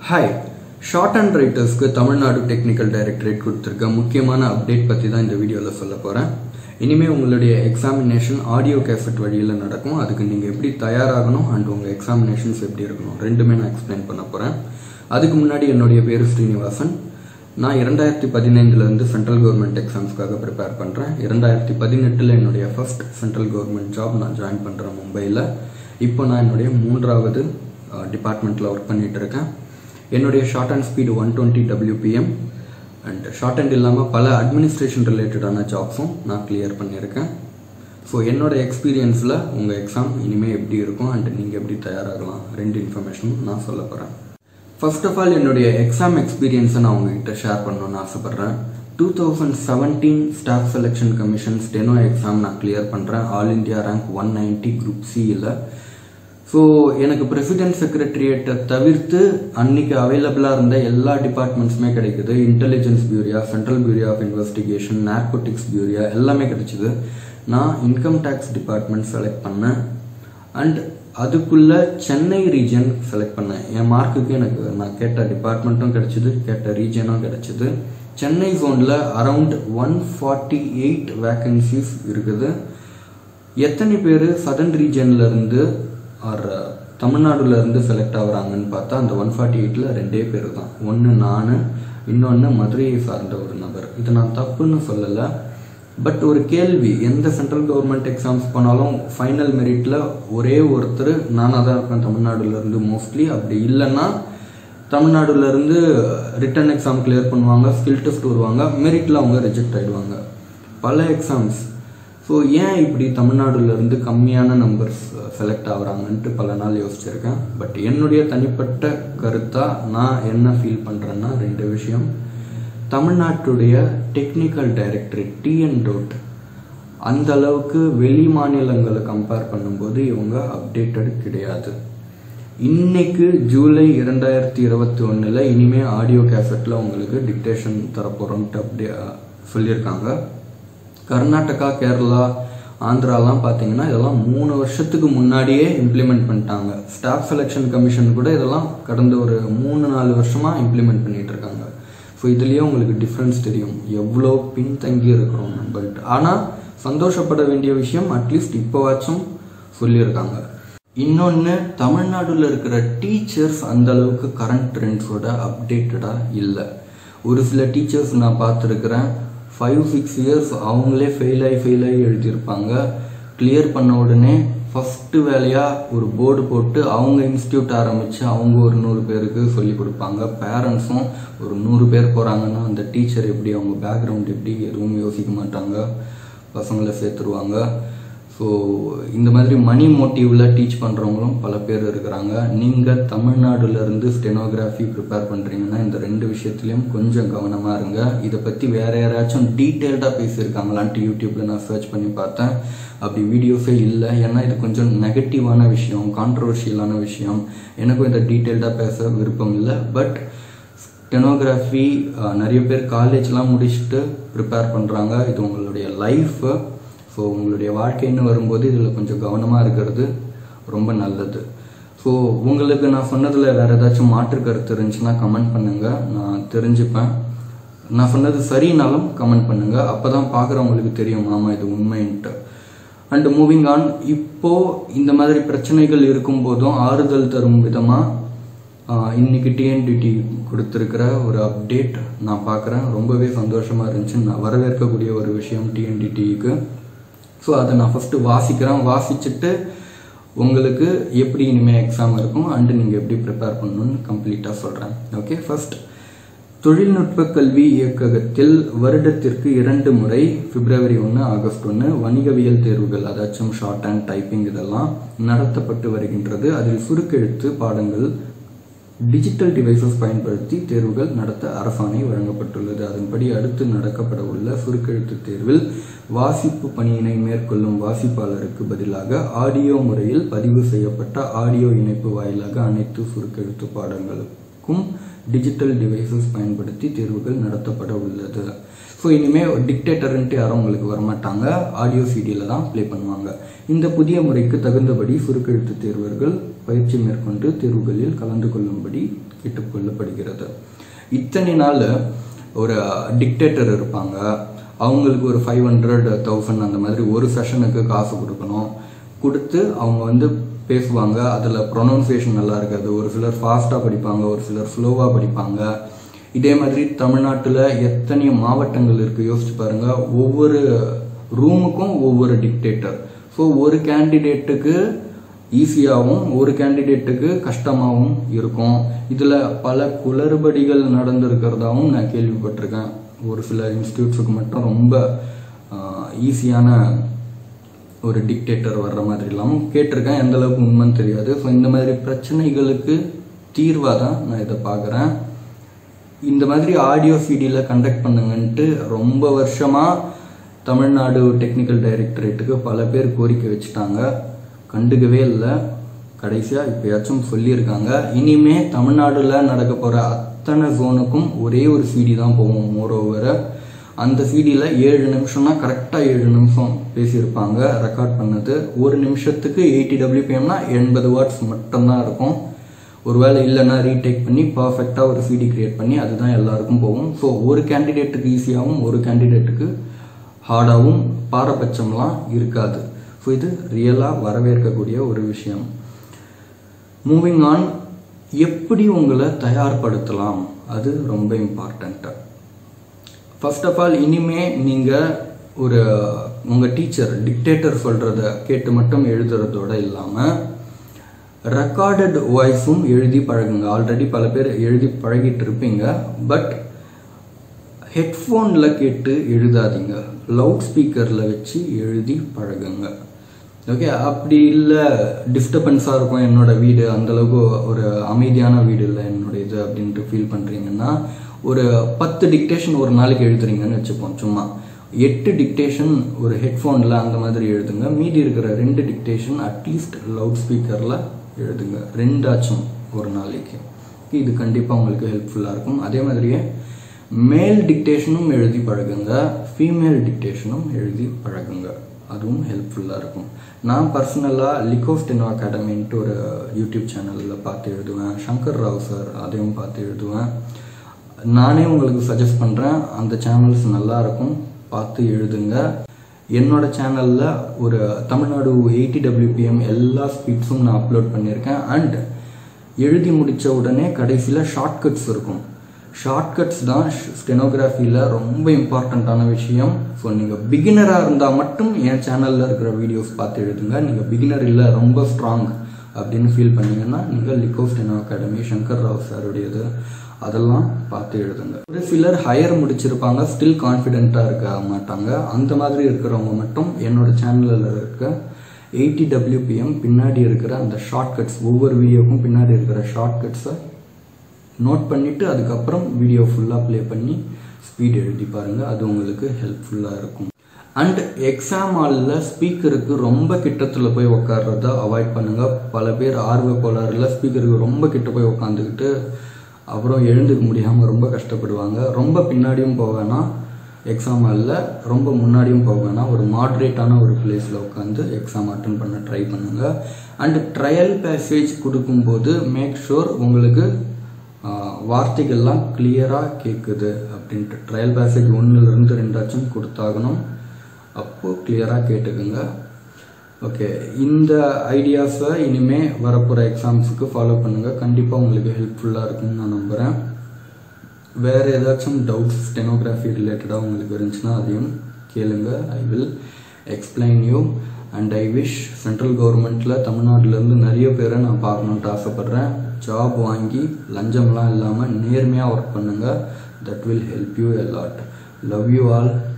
hi shorthand ரைட்டர்ஸ்க்கு Tamil Nadu technical directorate கொடுத்துருக்க முக்கியமான அப்டேட் பற்றி தான் இந்த வீடியோவில் சொல்ல போகிறேன் இனிமேல் உங்களுடைய எக்ஸாமினேஷன் ஆடியோ கேசட் வழியில் நடக்கும் அதுக்கு நீங்கள் எப்படி தயாராகணும் அண்ட் உங்கள் எக்ஸாமினேஷன்ஸ் எப்படி இருக்கணும் ரெண்டுமே நான் எக்ஸ்பிளைன் பண்ண போகிறேன் அதுக்கு முன்னாடி என்னுடைய பேர் ஸ்ரீனிவாசன் நான் இரண்டாயிரத்தி பதினைந்துலேருந்து சென்ட்ரல் கவர்மெண்ட் எக்ஸாம்ஸ்க்காக ப்ரிப்பேர் பண்ணுறேன் இரண்டாயிரத்தி பதினெட்டில் என்னுடைய ஃபர்ஸ்ட் சென்ட்ரல் கவர்மெண்ட் ஜாப் நான் ஜாயின் பண்ணுறேன் மும்பையில் இப்போ நான் என்னுடைய மூன்றாவது டிபார்ட்மெண்ட்டில் ஒர்க் பண்ணிட்டு இருக்கேன் என்னுடைய shorthand speed one twenty WPM and shorthand இல்லாமல் பல அட்மினிஸ்ட்ரேஷன் ரிலேட்டடான ஜாப்ஸும் நான் கிளியர் பண்ணியிருக்கேன் ஸோ என்னோட எக்ஸ்பீரியன்ஸில் உங்கள் எக்ஸாம் இனிமேல் எப்படி இருக்கும் அண்ட் நீங்கள் எப்படி தயாராகலாம் ரெண்டு இன்ஃபர்மேஷனும் நான் சொல்ல போகிறேன் ஃபர்ஸ்ட் ஆஃப் ஆல் என்னுடைய எக்ஸாம் எக்ஸ்பீரியன்ஸை நான் உங்ககிட்ட ஷேர் பண்ணணும்னு ஆசைப்பட்றேன் two thousand seventeen Staff Selection Commission steno exam நான் கிளியர் பண்ணுறேன் all India rank one ninety group சியில் ஸோ எனக்கு பிரசிடென்ட் செக்ரட்டரியேட்டை தவிர்த்து அன்னைக்கு அவைலபிளாக இருந்த எல்லா டிபார்ட்மெண்ட்ஸுமே கிடைக்குது Intelligence Bureau Central Bureau of Investigation Narcotics Bureau எல்லாமே கிடைச்சிது நான் இன்கம் டேக்ஸ் டிபார்ட்மெண்ட் செலக்ட் பண்ணேன் அண்ட் அதுக்குள்ள சென்னை ரீஜன் செலக்ட் பண்ணேன் என் மார்க்குக்கு எனக்கு நான் கேட்ட டிபார்ட்மெண்ட்டும் கிடைச்சிது கேட்ட ரீஜனும் கிடைச்சிது சென்னை ஜோனில் around one forty eight vacancies இருக்குது எத்தனை பேர் சதன் ரீஜன்ல இருந்து ஆர் தமிழ்நாடுல இருந்து செலக்ட் ஆகுறாங்கன்னு பார்த்தா அந்த ஒன் ஃபார்ட்டி எயிட்டில் ரெண்டே பேர் தான் ஒன்று நான் இன்னொன்று மதுரையை சார்ந்த ஒரு நபர் இது நான் தப்புன்னு சொல்லலை பட் ஒரு கேள்வி எந்த சென்ட்ரல் கவர்மெண்ட் எக்ஸாம்ஸ் போனாலும் ஃபைனல் மெரிட்டில் ஒரே ஒருத்தர் நானாக தான் இருப்பேன் தமிழ்நாடுல இருந்து மோஸ்ட்லி அப்படி இல்லைன்னா தமிழ்நாடுல இருந்து ரிட்டன் எக்ஸாம் கிளியர் பண்ணுவாங்க ஸ்கில் டெஸ்ட் வருவாங்க மெரிட்டில் அவங்க ரிஜெக்ட் ஆயிடுவாங்க பல எக்ஸாம்ஸ் ஸோ ஏன் இப்படி தமிழ்நாடுல இருந்து கம்மியான நம்பர்ஸ் செலக்ட் ஆகுறாங்கன்ட்டு பல நாள் யோசிச்சிருக்கேன் பட் என்னுடைய தனிப்பட்ட கருத்தாக நான் என்ன ஃபீல் பண்ணுறேன்னா ரெண்டு விஷயம் தமிழ்நாட்டுடைய டெக்னிக்கல் டைரக்டரேட் டிஎன் டோட் அந்த அளவுக்கு வெளி மாநிலங்களை கம்பேர் பண்ணும்போது இவங்க அப்டேட்டட் கிடையாது இன்னைக்கு ஜூலை இரண்டாயிரத்தி இருபத்தி ஒன்றில் இனிமே ஆடியோ கேசட்டில் உங்களுக்கு டிக்டேஷன் தரப்போகிறோம்ட்டு அப்படி சொல்லியிருக்காங்க கர்நாடகா கேரளா ஆந்திராலாம் பார்த்தீங்கன்னா இதெல்லாம் மூணு வருஷத்துக்கு முன்னாடியே இம்ப்ளிமெண்ட் பண்ணிட்டாங்க ஸ்டாஃப் செலெக்ஷன் கமிஷன் கூட இதெல்லாம் கடந்த ஒரு மூணு நாலு வருஷமாக இம்ப்ளிமெண்ட் பண்ணிட்டு இருக்காங்க ஸோ இதுலேயே உங்களுக்கு டிஃப்ரென்ஸ் தெரியும் எவ்வளோ பின்தங்கி இருக்கிறோம் பட் ஆனால் சந்தோஷப்பட வேண்டிய விஷயம் அட்லீஸ்ட் இப்போவாச்சும் சொல்லியிருக்காங்க இன்னொன்று தமிழ்நாடுல இருக்கிற டீச்சர்ஸ் அந்த அளவுக்கு கரண்ட் ட்ரெண்ட்ஸோட அப்டேட்டடாக இல்லை ஒரு சில டீச்சர்ஸ் நான் பார்த்துருக்குறேன் ஃபைவ் சிக்ஸ் இயர்ஸ் அவங்களே ஃபெயில் ஆகி ஃபெயில் ஆகி எழுதியிருப்பாங்க கிளியர் பண்ண உடனே ஃபஸ்ட்டு வேலையாக ஒரு போர்டு போட்டு அவங்க இன்ஸ்டியூட் ஆரம்பித்து அவங்க ஒரு நூறு பேருக்கு சொல்லி கொடுப்பாங்க பேரண்ட்ஸும் ஒரு நூறு பேர் போகிறாங்கன்னா அந்த டீச்சர் எப்படி அவங்க பேக்ரவுண்ட் எப்படி எதுவும் யோசிக்க மாட்டாங்க பசங்களை சேர்த்துருவாங்க ஸோ இந்த மாதிரி மணி மோட்டிவில் டீச் பண்ணுறவங்களும் பல பேர் இருக்கிறாங்க நீங்கள் தமிழ்நாடுலேருந்து ஸ்டெனோகிராஃபி ப்ரிப்பேர் பண்ணுறீங்கன்னா இந்த ரெண்டு விஷயத்துலையும் கொஞ்சம் கவனமாக இருங்க இதை பற்றி வேறு யாராச்சும் டீட்டெயில்டாக பேசியிருக்காங்களான்ட்டு யூடியூப்பில் நான் சர்ச் பண்ணி பார்த்தேன் அப்படி வீடியோஸே இல்லை ஏன்னா இது கொஞ்சம் நெகட்டிவான விஷயம் கான்ட்ரவர்ஷியலான விஷயம் எனக்கும் இதை டீட்டெயில்டாக பேச விருப்பம் இல்லை பட் ஸ்டெனோகிராஃபி நிறைய பேர் காலேஜ்லாம் முடிச்சுட்டு ப்ரிப்பேர் பண்ணுறாங்க இது உங்களுடைய லைஃப் ஸோ உங்களுடைய வாழ்க்கைன்னு வரும்போது இதில் கொஞ்சம் கவனமாக இருக்கிறது ரொம்ப நல்லது ஸோ உங்களுக்கு நான் சொன்னதில் வேறு ஏதாச்சும் மாற்று கருத்து இருந்துச்சுன்னா கமெண்ட் பண்ணுங்கள் நான் தெரிஞ்சுப்பேன் நான் சொன்னது சரினாலும் கமெண்ட் பண்ணுங்கள் அப்போ தான் பார்க்குறவங்களுக்கு தெரியும் ஆமாம் இது உண்மைன்ட்டு அண்ட் மூவிங் ஆன் இப்போ இந்த மாதிரி பிரச்சனைகள் இருக்கும் போதும் ஆறுதல் தரும் விதமாக இன்னைக்கு டிஎன்டிடி கொடுத்துருக்கிற ஒரு அப்டேட் நான் பார்க்குறேன் ரொம்பவே சந்தோஷமாக இருந்துச்சு நான் வரவேற்கக்கூடிய ஒரு விஷயம் டிஎன்டிடிக்கு ஸோ அதை நான் ஃபஸ்ட்டு வாசிக்கிறேன் வாசிச்சுட்டு உங்களுக்கு எப்படி இனிமேல் எக்ஸாம் இருக்கும் அண்டு நீங்கள் எப்படி ப்ரிப்பேர் பண்ணணும்னு கம்ப்ளீட்டாக சொல்கிறேன் ஓகே ஃபர்ஸ்ட் தொழில்நுட்ப கல்வி இயக்ககத்தில் வருடத்திற்கு இரண்டு முறை பிப்ரவரி ஒன்று ஆகஸ்ட் ஒன்று வணிகவியல் தேர்வுகள் அதாச்சும் ஷார்ட் அண்ட் டைப்பிங் இதெல்லாம் நடத்தப்பட்டு வருகின்றது அதில் சுருக்கெழுத்து பாடங்கள் டிஜிட்டல் டிவைசஸ் பயன்படுத்தி தேர்வுகள் நடத்த அரசாணை வழங்கப்பட்டுள்ளது அதன்படி அடுத்து நடக்கப்பட உள்ள சுருக்கெழுத்து தேர்வில் வாசிப்பு பணியினை மேற்கொள்ளும் வாசிப்பாளருக்கு பதிலாக ஆடியோ முறையில் பதிவு செய்யப்பட்ட ஆடியோ இணைப்பு வாயிலாக அனைத்து சுருக்கெழுத்து பாடங்களுக்கும் டிஜிட்டல் டிவைசஸ் பயன்படுத்தி தேர்வுகள் நடத்தப்பட உள்ளது ஸோ இனிமேல் டிக்டேட்டர்ன்ட்டு யாரும் உங்களுக்கு வரமாட்டாங்க ஆடியோ சிடியில் தான் ப்ளே பண்ணுவாங்க இந்த புதிய முறைக்கு தகுந்தபடி சுருக்கெழுத்து தேர்வர்கள் பயிற்சி மேற்கொண்டு தேர்வுகளில் கலந்து கொள்ளும்படி கேட்டுக்கொள் தள்ளப்படுகிறது இத்தனை நாள் ஒரு டிக்டேட்டர் இருப்பாங்க அவங்களுக்கு ஒரு ஃபைவ் ஹண்ட்ரட் தௌசண்ட் அந்த மாதிரி ஒரு செஷனுக்கு காசு கொடுக்கணும் கொடுத்து அவங்க வந்து பேசுவாங்க அதில் ப்ரொனவுன்சியேஷன் நல்லா இருக்காது ஒரு சிலர் ஃபாஸ்ட்டாக படிப்பாங்க ஒரு சிலர் ஸ்லோவாக படிப்பாங்க இதே மாதிரி தமிழ்நாட்டில் எத்தனை மாவட்டங்கள் இருக்குது யோசிச்சு பாருங்க ஒவ்வொரு ரூமுக்கும் ஒவ்வொரு டிக்டேட்டர் ஸோ ஒரு கேண்டிடேட்டுக்கு ஈஸியாகவும் ஒரு கேண்டிடேட்டுக்கு கஷ்டமாகவும் இருக்கும் இதில் பல குளறுபடிகள் நடந்திருக்கிறதாவும் நான் கேள்விப்பட்டிருக்கேன் ஒரு சில இன்ஸ்டியூட்ஸுக்கு மட்டும் ரொம்ப ஈஸியான ஒரு டிக்டேட்டர் வர்ற மாதிரி இல்லாமல் கேட்டிருக்கேன் எந்த அளவுக்கு உண்மைன்னு தெரியாது ஸோ இந்த மாதிரி பிரச்சனைகளுக்கு தீர்வாக தான் நான் இதை பார்க்குறேன் இந்த மாதிரி ஆடியோ சிடியில் கண்டக்ட் பண்ணுங்கன்ட்டு ரொம்ப வருஷமாக தமிழ்நாடு டெக்னிக்கல் டைரக்டரேட்டுக்கு பல பேர் கோரிக்கை வச்சுட்டாங்க கண்டுக்கவே இல்லை கடைசியாக இப்போயாச்சும் சொல்லியிருக்காங்க இனிமே தமிழ்நாடுல நடக்க போகிற அத்தனை ஜோனுக்கும் ஒரே ஒரு சிடி தான் போகும் மோரோவரை அந்த சிடியில் ஏழு நிமிஷம்னா கரெக்டாக ஏழு நிமிஷம் பேசியிருப்பாங்க ரெக்கார்ட் பண்ணது ஒரு நிமிஷத்துக்கு எயிட்டி டபிள்யூபிஎம்னா எண்பது வாட்ஸ் மட்டும்தான் இருக்கும் ஒருவேளை இல்லைன்னா ரீடேக் பண்ணி பர்ஃபெக்டாக ஒரு சிடி கிரியேட் பண்ணி அதுதான் எல்லாருக்கும் போகும் ஸோ ஒரு கேண்டிடேட்டுக்கு ஈஸியாகவும் ஒரு கேண்டிடேட்டுக்கு ஹார்டாகவும் பாரபட்சம்லாம் இருக்காது ஸோ இது ரியலாக வரவேற்கக்கூடிய ஒரு விஷயம் மூவிங் ஆன் எப்படி உங்களை தயார்படுத்தலாம் அது ரொம்ப இம்பார்ட்டண்ட்டு ஃபர்ஸ்ட் ஆஃப் ஆல் இனிமே நீங்கள் ஒரு உங்கள் டீச்சர் டிக்டேட்டர் சொல்கிறத கேட்டு மட்டும் எழுதுறதோட இல்லாமல் ரெக்கார்டட் வாய்ஸும் எழுதி பழகுங்க ஆல்ரெடி பல பேர் எழுதி பழகிட்டு இருப்பீங்க பட் ஹெட்ஃபோனில் கேட்டு எழுதாதீங்க லவுட் ஸ்பீக்கரில் வச்சு எழுதி பழகுங்க ஓகே அப்படி இல்லை டிஸ்டர்பன்ஸாக இருக்கும் என்னோட வீடு அந்தளவுக்கு ஒரு அமைதியான வீடு இல்லை என்னோட இது அப்படின்ட்டு ஃபீல் பண்ணுறீங்கன்னா ஒரு பத்து டிக்டேஷன் ஒரு நாளைக்கு எழுதுறீங்கன்னு வச்சுப்போம் சும்மா எட்டு டிக்டேஷன் ஒரு ஹெட்ஃபோனில் அந்த மாதிரி எழுதுங்க மீதி இருக்கிற ரெண்டு டிக்டேஷன் அட்லீஸ்ட் லவுட் ஸ்பீக்கரில் எழுதுங்க ரெண்டாச்சும் ஒரு நாளைக்கு இது கண்டிப்பாக உங்களுக்கு ஹெல்ப்ஃபுல்லாக இருக்கும் அதே மாதிரியே மேல் டிக்டேஷனும் எழுதி பழகுங்க ஃபீமேல் டிக்டேஷனும் எழுதி பழகுங்க அதுவும் ஹெல்ப்ஃபுல்லாக இருக்கும் நான் பர்சனலாக லிகோஸ்டெனோ அகாடமின்ட்டு ஒரு யூடியூப் சேனலில் பார்த்து எழுதுவேன் சங்கர் ராவ் சார் அதையும் பார்த்து எழுதுவேன் நானே உங்களுக்கு சஜஸ்ட் பண்ணுறேன் அந்த சேனல்ஸ் நல்லா இருக்கும் பார்த்து எழுதுங்க என்னோட சேனலில் ஒரு தமிழ்நாடு எயிட்டி டபிள்யூபிஎம் எல்லா ஸ்பீட்ஸும் நான் அப்லோட் பண்ணியிருக்கேன் அண்ட் எழுதி முடித்த உடனே கடைசியில் ஷார்ட்கட்ஸ் இருக்கும் ஷார்ட்கட்ஸ் தான் ஸ்டெனோகிராஃபியில் ரொம்ப இம்பார்ட்டண்ட்டான விஷயம் ஸோ நீங்கள் பிகினராக இருந்தால் மட்டும் என் சேனலில் இருக்கிற வீடியோஸ் பார்த்து எழுதுங்க நீங்கள் பிகினர் இல்லை ரொம்ப ஸ்ட்ராங் அப்படின்னு ஃபீல் பண்ணீங்கன்னா நீங்கள் லிகோ ஸ்டெனோ அகாடமி சங்கர் ராவ் சாருடையது அதெல்லாம் பார்த்து எழுதுங்க ஒரு சிலர் ஹையர் முடிச்சிருப்பாங்க ஸ்டில் கான்ஃபிடென்ட்டாக இருக்க மாட்டாங்க அந்த மாதிரி இருக்கிறவங்க மட்டும் என்னோட சேனலில் இருக்க எயிட்டி டபிள்யூபிஎம் பின்னாடி இருக்கிற அந்த ஷார்ட்கட்ஸ் ஒவ்வொரு வீடியோக்கும் பின்னாடி இருக்கிற ஷார்ட்கட்ஸை நோட் பண்ணிவிட்டு அதுக்கப்புறம் வீடியோ ஃபுல்லாக ப்ளே பண்ணி ஸ்பீட் எழுதி பாருங்கள் அது உங்களுக்கு ஹெல்ப்ஃபுல்லாக இருக்கும் அண்ட் எக்ஸாம் ஹாலில் ஸ்பீக்கருக்கு ரொம்ப கிட்டத்தில் போய் உட்கார்றத அவாய்ட் பண்ணுங்கள் பல பேர் ஆர்வ கோளாறுல ஸ்பீக்கருக்கு ரொம்ப கிட்ட போய் உட்காந்துக்கிட்டு அப்புறம் எழுந்துக்க முடியாமல் ரொம்ப கஷ்டப்படுவாங்க ரொம்ப பின்னாடியும் போவேன்னா எக்ஸாம் ஹாலில் ரொம்ப முன்னாடியும் போவேன்னா ஒரு மாட்ரேட்டான ஒரு பிளேஸில் உட்காந்து எக்ஸாம் அட்டன் பண்ண ட்ரை பண்ணுங்கள் அண்ட் ட்ரையல் பேசேஜ் கொடுக்கும்போது மேக் ஷூர் உங்களுக்கு வார்த்தைகள்லாம் கிளியராக கேட்குது அப்படின்ட்டு ட்ரையல் பேசேஜ் ஒன்றுலேருந்து ரெண்டாச்சும் கொடுத்தாகணும் அப்போது கிளியராக கேட்டுக்குங்க ஓகே இந்த ஐடியாஸை இனிமே வரப்போகிற எக்ஸாம்ஸுக்கு ஃபாலோ பண்ணுங்கள் கண்டிப்பாக உங்களுக்கு ஹெல்ப்ஃபுல்லாக இருக்கும்னு நான் நம்புகிறேன் வேறு ஏதாச்சும் டவுட்ஸ் ஸ்டெனோகிராஃபி ரிலேட்டடாக உங்களுக்கு இருந்துச்சுன்னா அதையும் கேளுங்க I will explain you and I wish central கவர்மெண்ட்டில் தமிழ்நாட்டிலேருந்து நிறைய பேரை நான் பார்க்கணுன்ட்டு ஆசைப்பட்றேன் ஜாப் வாங்கி லஞ்சம்லாம் இல்லாமல் நேர்மையாக ஒர்க் பண்ணுங்கள் that will help you a lot love you all